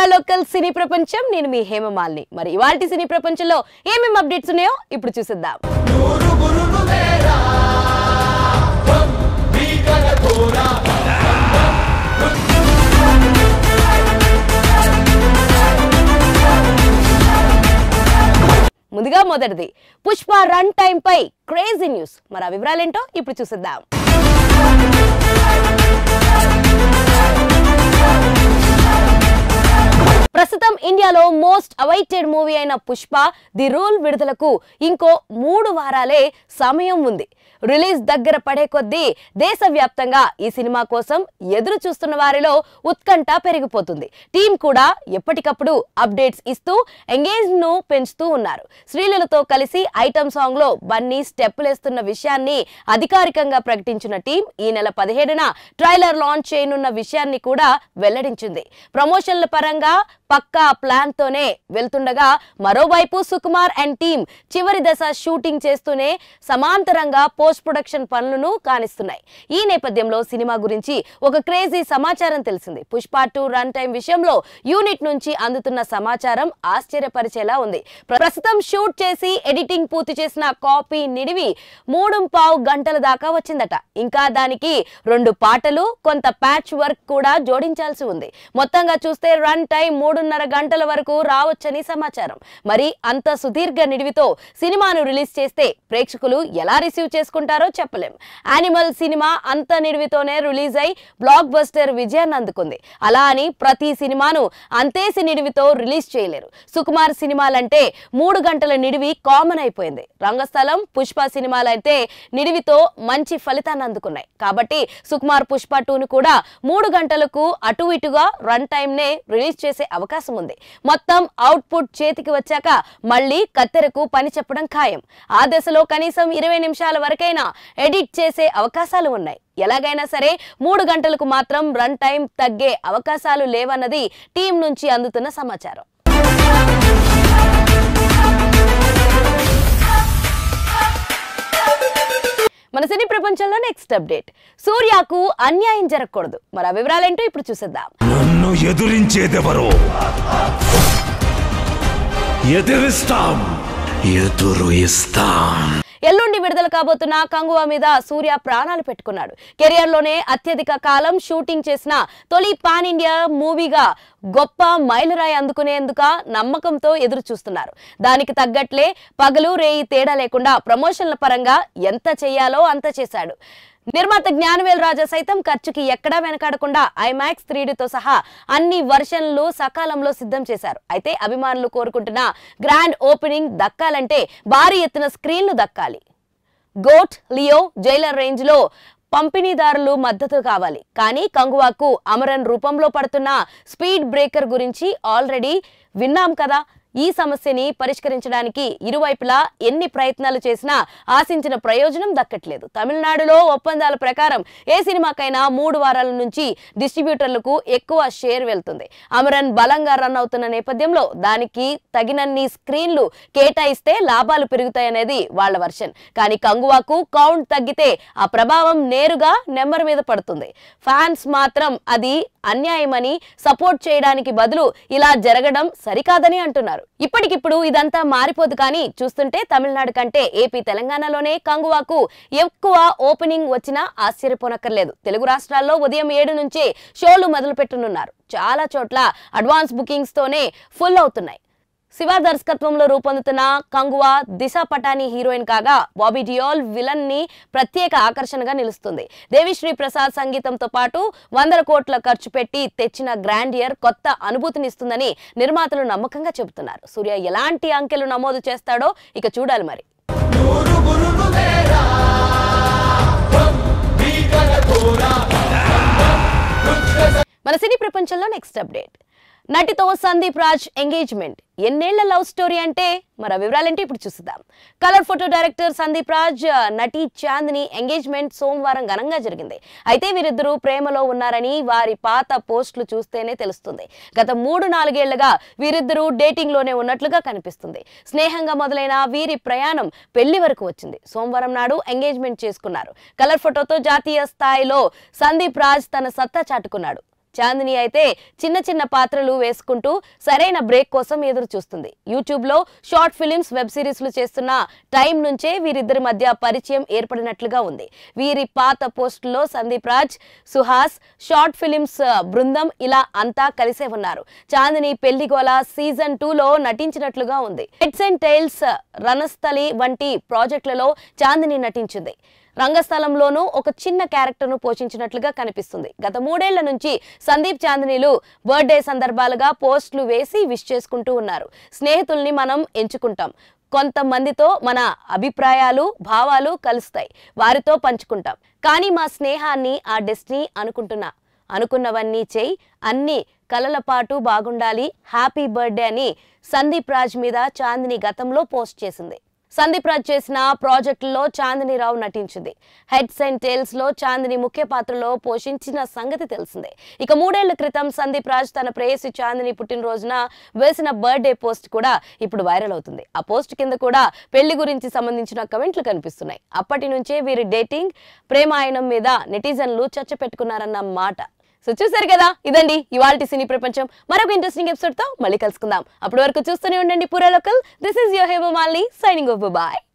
local సినీ ప్రపంచం నేను మీ హేమమాలిని మరి ఇవాల్టి సినీ ప్రపంచంలో ఏమేమి అప్డేట్స్ ఉన్నాయో ఇప్పుడు చూసిద్దాం ముందుగా మొదటిది పుష్ప రన్ టైం పై క్రేజీ న్యూస్ మరి ఆ వివరాలేంటో ఇప్పుడు చూసిద్దాం ప్రస్తుతం ఇండియాలో మోస్ట్ అవైటెడ్ మూవీ అయిన పుష్ప ది రూల్ విడుదలకు ఇంకో మూడు వారాలే సమయం ఉంది రిలీజ్ దగ్గర పడే కొద్దీ దేశవ్యాప్తంగా ఈ సినిమా కోసం ఎదురు చూస్తున్న వారిలో ఉత్కంఠ పెరిగిపోతుంది టీం కూడా ఎప్పటికప్పుడు అప్డేట్స్ ఇస్తూ ఎంగేజ్ ను పెంచుతూ ఉన్నారు శ్రీలీలతో కలిసి ఐటమ్ సాంగ్ లో బన్నీ స్టెప్పులేస్తున్న విషయాన్ని అధికారికంగా ప్రకటించిన టీం ఈ నెల పదిహేడున ట్రైలర్ లాంచ్ చేయనున్న విషయాన్ని కూడా వెల్లడించింది ప్రమోషన్ల పరంగా పక్కా ప్లాన్ తోనే వెళ్తుండగా మరోవైపు సుకుమార్ అండ్ టీం చివరి దశ షూటింగ్ చేస్తూనే సమాంతరంగా పోస్ట్ ప్రొడక్షన్ పనులను కానిస్తున్నాయి ఈ నేపథ్యంలో సినిమా గురించి ఒక క్రేజీ సమాచారం తెలిసింది పుష్ప టూ రన్ టైం విషయంలో యూనిట్ నుంచి అందుతున్న సమాచారం ఆశ్చర్యపరిచేలా ఉంది ప్రస్తుతం షూట్ చేసి ఎడిటింగ్ పూర్తి చేసిన కాపీ నిడివి మూడు పావు గంటల దాకా వచ్చిందట ఇంకా దానికి రెండు పాటలు కొంత ప్యాచ్ వర్క్ కూడా జోడించాల్సి ఉంది మొత్తంగా చూస్తే రన్ టైం మూడున్నర గంటల వరకు రావచ్చని సమాచారం మరి అంత సుదీర్ఘ నిడివితో సినిమాను రిలీజ్ చేస్తే ప్రేక్షకులు ఎలా రిసీవ్ చేసుకుంటారో చెప్పలేం యానిమల్ సినిమా అంత నిడివితోనే రిలీజ్ అయి బ్లాక్ బస్టర్ విజయాన్ని అందుకుంది అలా అని ప్రతి సినిమాను అంతేసి నిడివితో రిలీజ్ చేయలేరు సుకుమార్ సినిమాలంటే మూడు గంటల నిడివి కామన్ అయిపోయింది రంగస్థలం పుష్ప సినిమాలైతే నిడివితో మంచి ఫలితాన్ని అందుకున్నాయి కాబట్టి సుకుమార్ పుష్ప టూను కూడా మూడు గంటలకు అటు ఇటుగా రన్ టైం నే రిలీజ్ చేసే అవకాశం ఉంది మొత్తం అవుట్పుట్ చేతికి వచ్చాక మళ్ళీ కత్తెరకు పని చెప్పడం ఖాయం ఆ దశలో కనీసం ఇరవై నిమిషాల వరకైనా ఎడిట్ చేసే అవకాశాలు ఉన్నాయి ఎలాగైనా సరే మూడు గంటలకు మాత్రం రన్ టైం తగ్గే అవకాశాలు లేవన్నది టీం నుంచి అందుతున్న సమాచారం మన సినీ ప్రపంచంలో నెక్స్ట్ అప్డేట్ సూర్యకు అన్యాయం జరగకూడదు మరి ఆ వివరాలేంటో ఇప్పుడు చూసేద్దాం నన్ను ఎదురించేదెవరో ఎదిరిస్తాం ఎదురు ఇస్తాం ఎల్లుండి విడుదల కాబోతున్న కంగువా మీద సూర్య ప్రాణాలు పెట్టుకున్నాడు కెరియర్ లోనే అత్యధిక కాలం షూటింగ్ చేసిన తొలి పాన్ ఇండియా మూవీగా గొప్ప మైలురాయి అందుకునేందుక నమ్మకంతో ఎదురు చూస్తున్నారు దానికి తగ్గట్లే పగలు రేయి తేడా లేకుండా ప్రమోషన్ల పరంగా ఎంత చేయాలో అంత చేశాడు నిర్మాత జ్ఞానవేల్ రాజా సైతం ఖర్చుకి ఎక్కడా వెనకాడకుండా ఐమాక్స్ త్రీడీతో సహా అన్ని వర్షన్లు సకాలంలో సిద్ధం చేశారు అయితే అభిమానులు కోరుకుంటున్న గ్రాండ్ ఓపెనింగ్ దక్కాలంటే భారీ ఎత్తున స్క్రీన్లు దక్కాలి గోట్ లియో జైలర్ రేంజ్ లో పంపిణీదారులు మద్దతు కావాలి కానీ కంగువాకు అమరన్ రూపంలో పడుతున్న స్పీడ్ బ్రేకర్ గురించి ఆల్రెడీ విన్నాం కదా ఈ సమస్యని పరిష్కరించడానికి ఇరువైపులా ఎన్ని ప్రయత్నాలు చేసినా ఆశించిన ప్రయోజనం దక్కట్లేదు తమిళనాడులో ఒప్పందాల ప్రకారం ఏ సినిమాకైనా మూడు వారాల నుంచి డిస్ట్రిబ్యూటర్లకు ఎక్కువ షేర్ వెళ్తుంది అమరన్ బలంగా రన్ అవుతున్న నేపథ్యంలో దానికి తగినన్ని స్క్రీన్లు కేటాయిస్తే లాభాలు పెరుగుతాయనేది వాళ్ళ వర్షన్ కానీ కంగువాకు కౌంట్ తగ్గితే ఆ ప్రభావం నేరుగా నెంబర్ మీద పడుతుంది ఫ్యాన్స్ మాత్రం అది అన్యాయమని సపోర్ట్ చేయడానికి బదులు ఇలా జరగడం సరికాదని అంటున్నారు ఇప్పటికిప్పుడు ఇదంతా మారిపోదు కానీ చూస్తుంటే తమిళనాడు కంటే ఏపీ తెలంగాణలోనే కంగువాకు ఎక్కువ ఓపెనింగ్ వచ్చినా ఆశ్చర్యపోనక్కర్లేదు తెలుగు రాష్ట్రాల్లో ఉదయం ఏడు నుంచే షోలు మొదలు పెట్టనున్నారు చాలా చోట్ల అడ్వాన్స్ బుకింగ్స్ తోనే ఫుల్ అవుతున్నాయి శివ దర్శకత్వంలో రూపొందుతున్న కంగువా దిశ పటాని హీరోయిన్ కాగా బాబీ డియోల్ విలన్ ని ప్రత్యేక ఆకర్షణగా నిలుస్తుంది దేవిశ్రీ ప్రసాద్ సంగీతంతో పాటు వందల కోట్ల ఖర్చు పెట్టి తెచ్చిన గ్రాండియర్ కొత్త అనుభూతినిస్తుందని నిర్మాతలు నమ్మకంగా చెబుతున్నారు సూర్య ఎలాంటి అంకెలు నమోదు చేస్తాడో ఇక చూడాలి మరి మన సినీ ప్రపంచంలో నెక్స్ట్ అప్డేట్ నటితో సందీప్ రాజ్ ఎంగేజ్మెంట్ ఎన్నేళ్ల లవ్ స్టోరీ అంటే మరి వివరాలంటే ఇప్పుడు చూద్దాం కలర్ ఫోటో డైరెక్టర్ సందీప్ రాజ్ నటి చాందిని ఎంగేజ్మెంట్ సోమవారం ఘనంగా జరిగింది అయితే వీరిద్దరూ ప్రేమలో ఉన్నారని వారి పాత పోస్టులు చూస్తేనే తెలుస్తుంది గత మూడు నాలుగేళ్లుగా వీరిద్దరూ డేటింగ్ లోనే ఉన్నట్లుగా కనిపిస్తుంది స్నేహంగా మొదలైన వీరి ప్రయాణం పెళ్లి వరకు వచ్చింది సోమవారం నాడు ఎంగేజ్మెంట్ చేసుకున్నారు కలర్ ఫోటోతో జాతీయ స్థాయిలో సందీప్ రాజ్ తన సత్తా చాటుకున్నాడు చాందిని అయితే చిన్న చిన్న పాత్రలు వేసుకుంటూ సరైన బ్రేక్ కోసం ఎదురు చూస్తుంది యూట్యూబ్ లో షార్ట్ ఫిలిమ్స్ వెబ్ సిరీస్లు చేస్తున్న టైం నుంచే వీరిద్దరి మధ్య పరిచయం ఏర్పడినట్లుగా ఉంది వీరి పాత పోస్టుల్లో సందీప్ రాజ్ సుహాస్ షార్ట్ ఫిలిమ్స్ ఆ, బృందం ఇలా అంతా కలిసే ఉన్నారు చాందిని పెళ్లిగోల సీజన్ టూ లో నటించినట్లుగా ఉంది హెడ్స్ అండ్ టైల్స్ రణస్థలి వంటి ప్రాజెక్టులలో చాందిని నటించింది రంగస్థలంలోనూ ఒక చిన్న క్యారెక్టర్ను పోషించినట్లుగా కనిపిస్తుంది గత మూడేళ్ల నుంచి సందీప్ చాందినీలు బర్త్డే సందర్భాలుగా పోస్టులు వేసి విష్ చేసుకుంటూ ఉన్నారు స్నేహితుల్ని మనం ఎంచుకుంటాం కొంతమందితో మన అభిప్రాయాలు భావాలు కలుస్తాయి వారితో పంచుకుంటాం కానీ మా స్నేహాన్ని ఆ డెస్టినీ అనుకుంటున్నా అనుకున్నవన్నీ చేయి అన్ని కలల పాటు బాగుండాలి హ్యాపీ బర్త్డే అని సందీప్ రాజ్ మీద చాందిని గతంలో పోస్ట్ చేసింది సందీప్ రాజ్ చేసిన ప్రాజెక్టులో చాందిని రావు నటించింది హెడ్స్ అండ్ టేల్స్ లో చాందిని ముఖ్య పాత్రలో పోషించిన సంగతి తెలిసిందే ఇక మూడేళ్ల క్రితం సందీప్ రాజ్ తన ప్రేయసి చాందిని పుట్టినరోజున వేసిన బర్త్డే పోస్ట్ కూడా ఇప్పుడు వైరల్ అవుతుంది ఆ పోస్ట్ కింద కూడా పెళ్లి గురించి సంబంధించిన కమెంట్లు కనిపిస్తున్నాయి అప్పటి నుంచే వీరి డేటింగ్ ప్రేమాయణం మీద నెటిజన్లు చర్చ పెట్టుకున్నారన్న మాట సో చూసారు కదా ఇదండి ఇవాల్టి సినీ ప్రపంచం మరొక ఇంట్రెస్టింగ్ ఎపిసోడ్ తో మళ్ళీ కలుసుకుందాం అప్పటి వరకు చూస్తూనే ఉండండి పూరా local this is your Hema Malini signing off bye